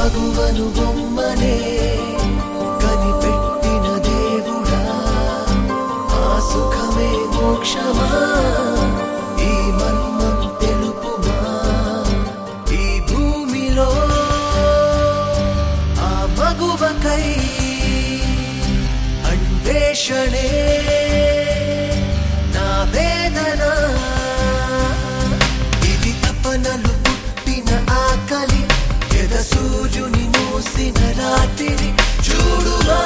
మగువను బొమ్మనే కనిపెట్టిన దేవుడా ఆ సుఖమే మోక్షమా ఈ మర్మం తెలుపుమా ఈ భూమిలో ఆ మగువకై అన్వేషణే నా వేదన ఇది తపనలు పుట్టిన ఆకలి ఎద సూర్యుని మూసిన రాత్రి చూడుమా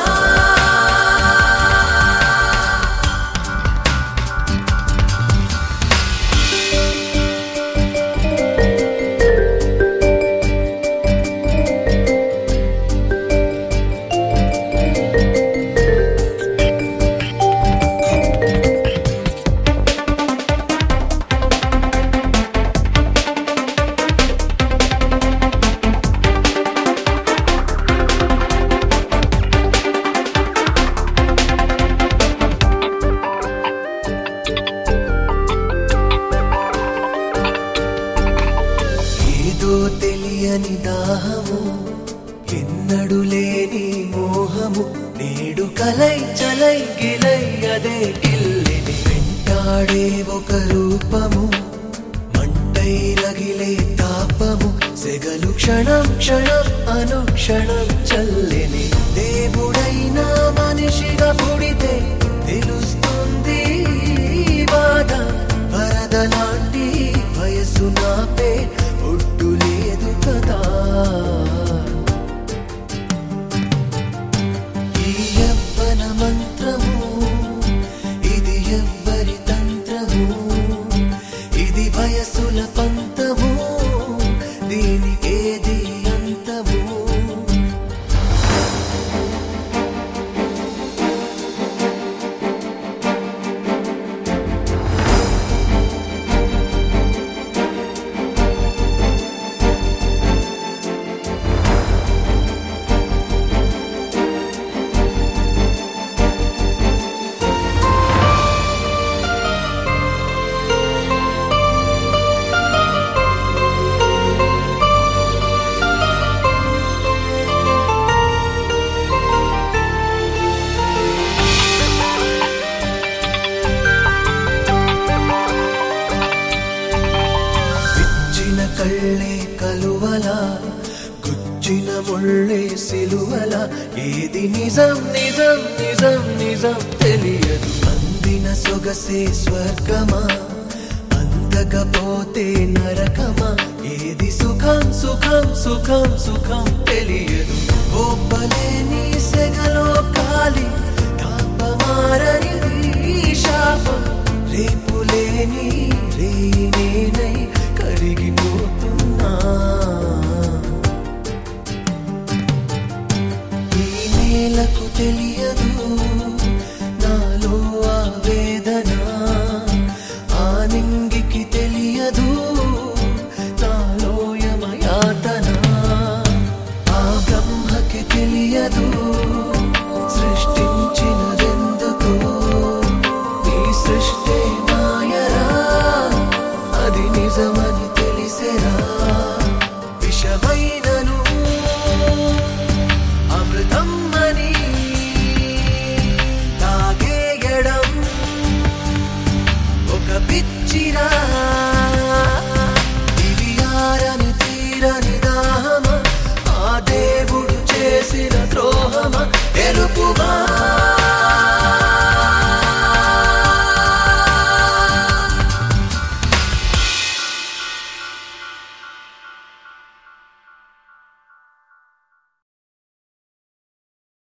ఏదో తెలియని దాహము ఎన్నడు లేని మోహము నేడు కలై చలై గిలై అదే గిల్లిని వెంటాడే ఒక రూపము మంటై రగిలే తాపము సెగలు క్షణం క్షణం అనుక్షణం చల్లిని దేవుడైనా మనిషిగా పుడితే తెలుస్తుంది ఈ బాధ వరద లాంటి వయసు నాపే ఒడ్డు లేదు కదా ఈ యవ్వన మంత్రము ఇది ఎవ్వరి తంత్రము ఇది వయసుల పంతము దీనికేది అంతము విచ్చిన కళ్ళే కలువల గుచ్చిన ముళ్ళే సిలువల ఏది నిజం నిజం నిజం నిజం తెలియదు అందిన సొగసే స్వర్గమా అందకపోతే నరకమా ఏది సుఖం సుఖం సుఖం సుఖం తెలియదు గోపలేని సెగలో కాలి తాపమారని ఈ శాపం రేపు లేని రేనేనై కరిగిపోతున్నా